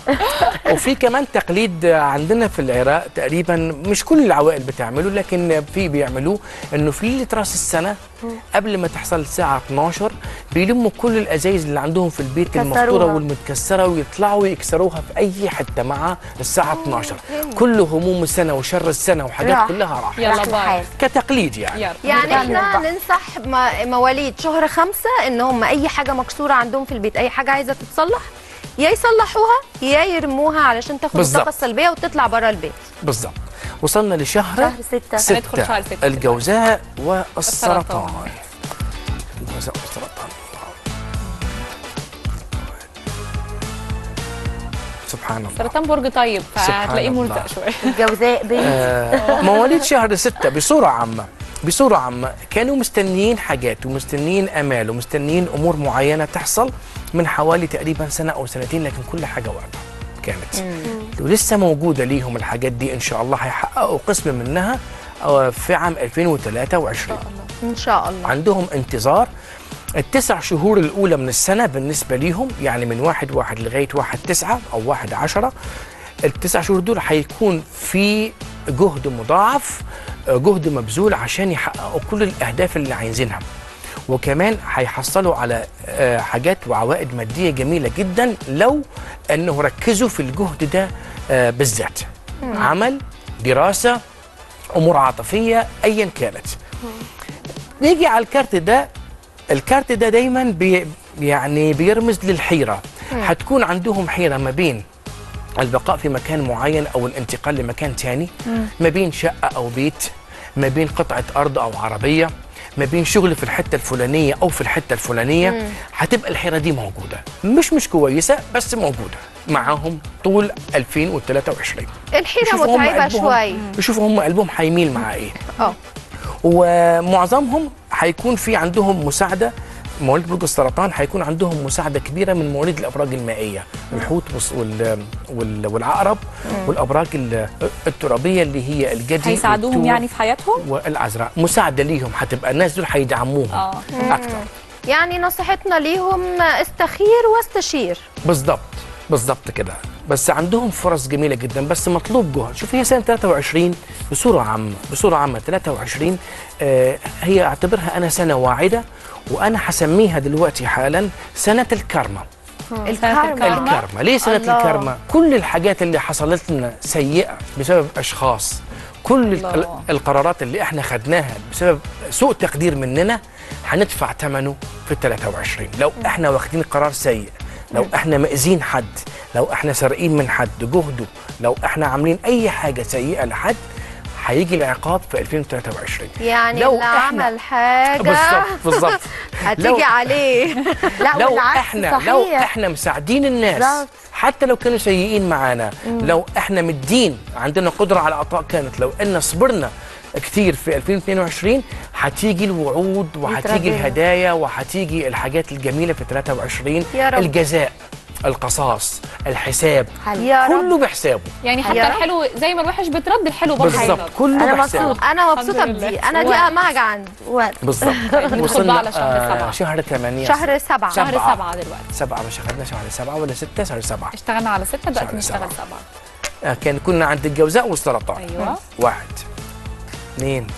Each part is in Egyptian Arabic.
وفي كمان تقليد عندنا في العراق تقريبا مش كل العوائل بتعمله لكن في بيعملوه انه في ليله راس السنه قبل ما تحصل الساعه 12 بيلموا كل الازايز اللي عندهم في البيت كسروها. المفطوره والمتكسره ويطلعوا يكسروها في اي حته مع الساعه 12 كل هموم السنه وشر السنه وحاجات راح. كلها راحت يلا راح باي الحال. كتقليد يعني يلا يعني نرجع احنا نرجع. ننصح م- مواليد شهر خمسة ان هم اي حاجة مكسورة عندهم في البيت اي حاجة عايزة تتصلح يا يصلحوها يا يرموها علشان تاخد بالظبط. الطاقة السلبية وتطلع بره البيت بالظبط وصلنا لشهر شهر ستة هندخل شهر ستة الجوزاء والسرطان السرطان. الجوزاء والسرطان سبحان الله سرطان برج طيب سبحان فهتلاقيه الله. ملزق شويه الجوزاء بنت آه، مواليد شهر ستة بصورة عامة بصورة عامة كانوا مستنيين حاجات ومستنيين أمال ومستنيين أمور معينة تحصل من حوالي تقريبا سنة أو سنتين لكن كل حاجة واقفة كانت ولسه موجودة ليهم الحاجات دي إن شاء الله هيحققوا قسم منها آه، في عام 2023 ان شاء الله عندهم انتظار التسع شهور الأولى من السنة بالنسبة ليهم يعني من واحد واحد لغاية واحد تسعة أو واحد عشرة التسع شهور دول هيكون في جهد مضاعف آه، جهد مبذول عشان يحققوا كل الأهداف اللي عايزينها وكمان هيحصلوا على آه، حاجات وعوائد مادية جميلة جدا لو أنه ركزوا في الجهد ده آه، بالذات عمل دراسة أمور عاطفية أيا كانت نيجي على الكارت ده الكارت ده دايما بي يعني بيرمز للحيرة هتكون عندهم حيرة ما بين البقاء في مكان معين أو الانتقال لمكان تاني ما بين شقة أو بيت ما بين قطعة أرض أو عربية ما بين شغل في الحتة الفلانية أو في الحتة الفلانية هتبقى الحيرة دي موجودة مش مش كويسة بس موجودة معاهم طول 2023 الحيرة يشوفوا هم متعبة قلبهم- شوي يشوفوا هم قلبهم هيميل مع ايه اه ومعظمهم هيكون في عندهم مساعده مواليد برج السرطان هيكون عندهم مساعده كبيره من مواليد الابراج المائيه الحوت والص- وال وال والعقرب والابراج ال- الترابيه اللي هي الجدي هيساعدوهم والثور يعني في حياتهم والازرق مساعده ليهم هتبقى الناس دول هيدعموهم اه اكتر يعني نصيحتنا ليهم استخير واستشير بالظبط بالظبط كده بس عندهم فرص جميله جدا بس مطلوب جهد شوف هي سنه 23 بصوره عامه بصوره عامه 23 آه هي اعتبرها انا سنه واعده وانا هسميها دلوقتي حالا سنه الكارما الكارما. الكارما ليه سنه الله. الكارما كل الحاجات اللي حصلت لنا سيئه بسبب اشخاص كل ال- الله. القرارات اللي احنا خدناها بسبب سوء تقدير مننا هندفع ثمنه في ال 23 لو احنا واخدين قرار سيء لو احنا مأذين حد لو احنا سارقين من حد جهده لو احنا عاملين اي حاجه سيئه لحد هيجي العقاب في 2023 يعني لو اللي إحنا- عمل حاجة بالظبط بالظبط لو- هتيجي عليه لا لو والعكس احنا صحيح. لو احنا مساعدين الناس بالظبط. حتى لو كانوا سيئين معانا لو احنا مدين عندنا قدره على العطاء كانت لو ان صبرنا كتير في 2022 هتيجي الوعود وهتيجي يترجم. الهدايا وهتيجي الحاجات الجميله في 23 يا رب. الجزاء القصاص الحساب حلو. يا رب كله بحسابه يعني حتى يا رب. الحلو زي ما الوحش بيترد الحلو برضه بالظبط هيترد. كله أنا بحسابه مبسوط. انا مبسوطة الحمد لله. بدي انا دي اهم حاجة عندي وقت بالظبط ندخل بقى على شهر سبعة. شهر 8 شهر سبعة شهر سبعة. سبعة دلوقتي سبعة مش اخدنا شهر سبعة ولا ستة شهر سبعة اشتغلنا على ستة دلوقتي شهر نشتغل سبعة. سبعة آه، كان كنا عند الجوزاء والسرطان ايوه واحد اثنين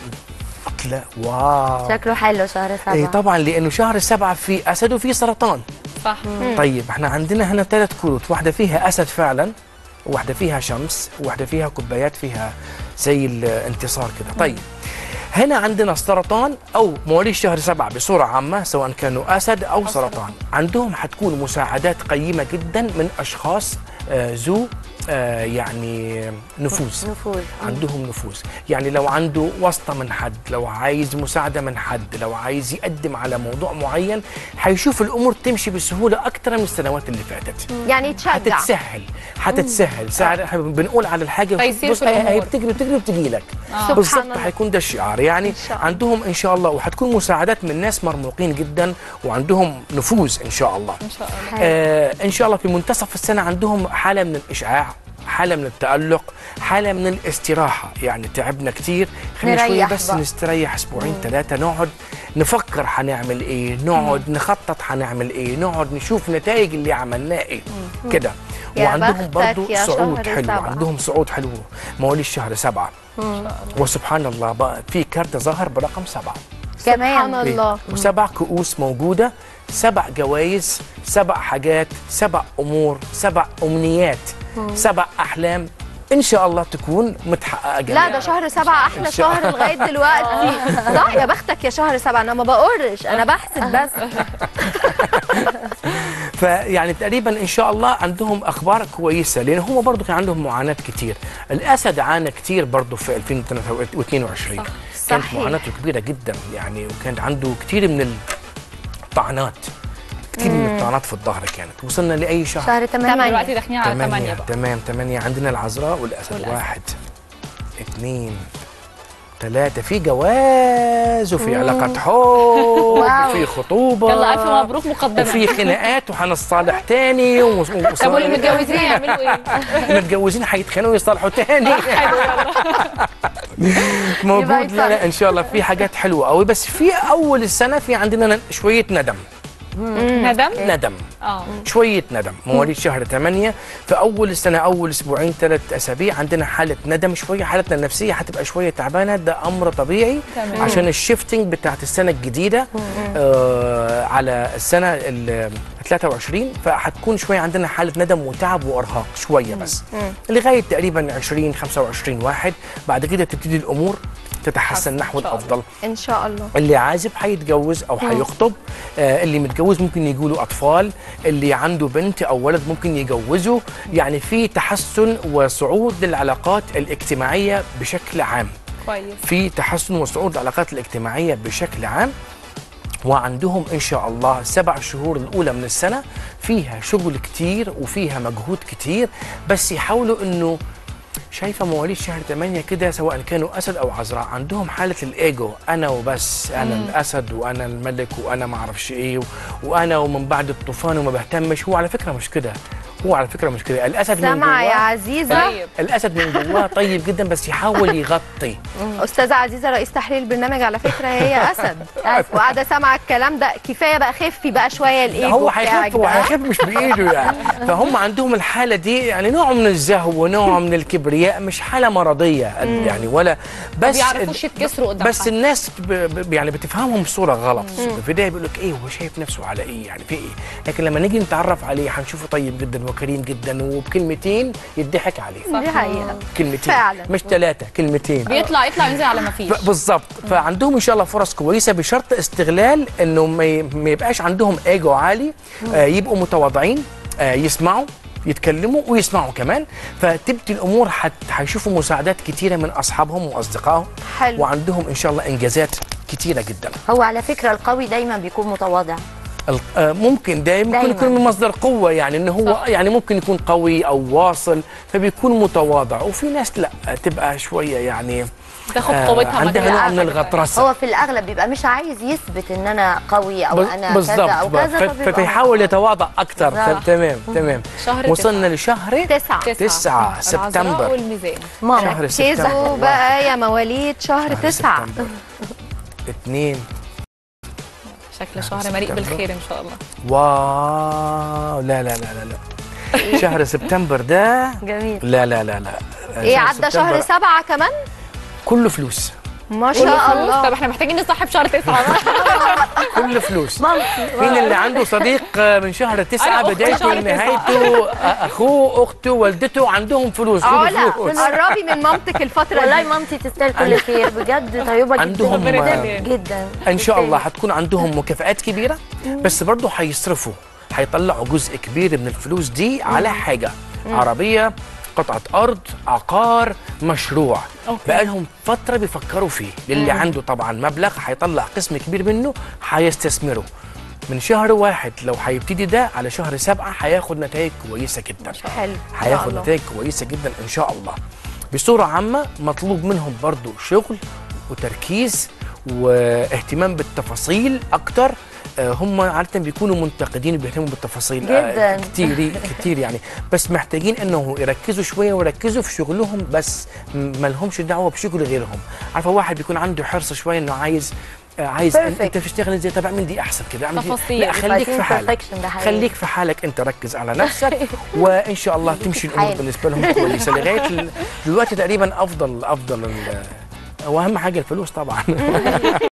لا واو شكله حلو شهر سبعة ايه طبعا لانه شهر سبعة في اسد وفي سرطان صح طيب احنا عندنا هنا ثلاث كروت واحده فيها اسد فعلا وواحده فيها شمس وواحده فيها كوبايات فيها زي الانتصار كده طيب هنا عندنا السرطان او مواليد شهر سبعة بصوره عامه سواء كانوا اسد او سرطان عندهم حتكون مساعدات قيمه جدا من اشخاص آه، ذو آه، يعني نفوذ نفوذ عندهم نفوذ يعني لو عنده واسطة من حد لو عايز مساعدة من حد لو عايز يقدم على موضوع معين هيشوف الأمور تمشي بسهولة أكتر من السنوات اللي فاتت يعني تشجع هتتسهل هتتسهل ساعة احنا بنقول على الحاجة تيسير بص في الأمور. هي بتجري بتجري بتجي لك سبحان بالظبط الله. هيكون ده الشعار يعني شاء الله. عندهم إن شاء الله وهتكون مساعدات من ناس مرموقين جدا وعندهم نفوذ إن شاء الله ان شاء الله حلو. آه ان شاء الله في منتصف السنه عندهم حاله من الاشعاع حاله من التالق حاله من الاستراحه يعني تعبنا كتير خلينا شويه نريح بس بقى. نستريح اسبوعين ثلاثه نقعد نفكر هنعمل ايه نقعد نخطط هنعمل ايه نقعد نشوف نتائج اللي عملناه ايه كده يا وعندهم بختك برضو يا صعود شهر حلو سبعة. عندهم صعود حلو مواليد شهر سبعة وسبحان الله بقى في كارت ظهر برقم سبعة سبحان كمان الله وسبع كؤوس موجودة سبع جوائز سبع حاجات سبع أمور سبع أمنيات سبع أحلام إن شاء الله تكون متحققة لا جميعا ده شهر سبعة أحلى إن شاء شهر لغاية دلوقتي صح يا بختك يا شهر سبعة أنا ما بقرش أنا بحسد بس فيعني تقريبا ان شاء الله عندهم اخبار كويسه لان هم برضو كان عندهم معاناه كتير الاسد عانى كتير برضو في 2022 كانت صحيح. معاناته كبيره جدا يعني وكان عنده كتير من الطعنات كتير من الطعنات في الظهر كانت وصلنا لاي شهر شهر 8 دلوقتي داخلين على 8 ثمانية بقى تمام ثمانية عندنا العذراء والأسد والأسد. واحد اثنين ثلاثة في جواز وفي علاقة حب وفي خطوبة يلا الف مبروك مقدما وفي خناقات وهنصالح تاني و- طب واللي و- متجوزين يعملوا ايه؟ متجوزين هيتخانقوا ويصالحوا تاني حلو يلا موجود لا يتصالح. لا ان شاء الله في حاجات حلوه قوي بس في اول السنه في عندنا ن- شويه ندم ندم ندم اه شويه ندم مواليد شهر 8 في اول السنه اول اسبوعين ثلاث اسابيع عندنا حاله ندم شويه حالتنا النفسيه هتبقى شويه تعبانه ده امر طبيعي تمام. عشان الشيفتنج بتاعت السنه الجديده آه على السنه ال 23 فهتكون شويه عندنا حاله ندم وتعب وارهاق شويه بس لغايه تقريبا 20 25 واحد بعد كده تبتدي الامور تتحسن نحو إن شاء الله. الافضل إن شاء الله اللي عازب هيتجوز او هيخطب آه اللي متجوز ممكن يجوله اطفال اللي عنده بنت او ولد ممكن يجوزه يعني في تحسن وصعود للعلاقات الاجتماعيه بشكل عام كويس في تحسن وصعود العلاقات الاجتماعيه بشكل عام وعندهم ان شاء الله سبع شهور الاولى من السنه فيها شغل كتير وفيها مجهود كتير بس يحاولوا انه شايفه مواليد شهر 8 كده سواء كانوا اسد او عذراء عندهم حاله الايجو انا وبس انا الاسد وانا الملك وانا ما اعرفش ايه و- وانا ومن بعد الطوفان وما بهتمش هو على فكره مش كده هو على فكره مش كده الاسد من سامعة يا جواه عزيزة طيب الاسد من جواه طيب جدا بس يحاول يغطي أستاذة عزيزة رئيس تحرير البرنامج على فكرة هي أسد وقاعدة سامعة الكلام ده كفاية بقى خفي بقى شوية الإيجو هو بتاعك هيخف هو ده. هيخف مش بايده يعني فهم عندهم الحاله دي يعني نوع من الزهو ونوع من الكبرياء مش حاله مرضيه يعني ولا بس بيعرفوش يتكسروا قدام بس حد. الناس ب ب يعني بتفهمهم بصوره غلط في البدايه بيقول لك ايه هو شايف نفسه على ايه يعني في ايه لكن لما نيجي نتعرف عليه هنشوفه طيب جدا وكريم جدا وبكلمتين يضحك عليه دي حقيقة كلمتين فعلا. مش ثلاثه كلمتين بيطلع يطلع ينزل على ما فيش ف- بالظبط فعندهم ان شاء الله فرص كويسه بشرط استغلال انه ما ي- ما يبقاش عندهم ايجو عالي آه يبقوا متواضعين آه يسمعوا يتكلموا ويسمعوا كمان فتبدي الامور حت هيشوفوا مساعدات كتيره من اصحابهم واصدقائهم حلو. وعندهم ان شاء الله انجازات كتيره جدا هو على فكرة القوي دايما بيكون متواضع ال- آه، ممكن ده ممكن دايماً. يكون من مصدر قوه يعني انه هو صح. يعني ممكن يكون قوي او واصل فبيكون متواضع وفي ناس لا تبقى شويه يعني تاخد آه، قوتها عندها مكان نوع من حاجة الغطرسه هو في الأغلب بيبقى مش عايز يثبت إن أنا قوي أو بز- أنا كذا بالظبط أو بقى. كذا ف- فبيبقى فبيحاول يتواضع اكثر بالظبط. تمام تمام شهر وصلنا لشهر تسعة تسعة تسعة العذراء سبتمبر. والميزان ماما شهر ركزوا سبتمبر بقى يا مواليد شهر شهر تسعة سبتمبر. اثنين شكل شهر مليء سبتمبر. بالخير ان شاء الله واو لا لا لا لا لا شهر سبتمبر ده جميل لا لا لا لا إيه شهر عدى شهر سبتمبر سبعة كمان كله فلوس ما كله شاء فلوس الله طب احنا محتاجين نصاحب شهر تسعة بقى. كله فلوس مامتي مين اللي عنده صديق من شهر تسعة أنا أختي بدايته شهر لنهايته أخوه أخته والدته عندهم فلوس خدوا علا فلوس قربي من مامتك الفترة والله دي مامتي تستاهل كل خير بجد طيبة عندهم- جدا جدا ان شاء الله هتكون عندهم مكافآت كبيره بس برضه هيصرفوا هيطلعوا جزء كبير من الفلوس دي على حاجه عربيه قطعه ارض عقار مشروع أوكي. بقالهم فتره بيفكروا فيه للي عنده طبعا مبلغ هيطلع قسم كبير منه هيستثمره من شهر واحد لو هيبتدي ده على شهر سبعة هياخد نتائج كويسة جدا حلو إن شاء هياخد الله. نتائج كويسه جدا ان شاء الله بصوره عامه مطلوب منهم برضو شغل وتركيز واهتمام بالتفاصيل اكتر آه، هم عاده بيكونوا منتقدين بيهتموا بالتفاصيل جداً. كتير كتير يعني بس محتاجين انه يركزوا شويه ويركزوا في شغلهم بس م- ما لهمش دعوه بشغل غيرهم عارفه واحد بيكون عنده حرص شويه انه عايز آه، عايز Perfect. انت تشتغل ازاي طب اعمل دي احسن كده اعمل دي تفاصيل. لا خليك عايزين في حالك perfection ده حقيقي. خليك في حالك انت ركز على نفسك وان شاء الله تمشي الامور حالك. بالنسبه لهم كويسه لغايه ال- دلوقتي تقريبا افضل افضل ال- واهم حاجه الفلوس طبعا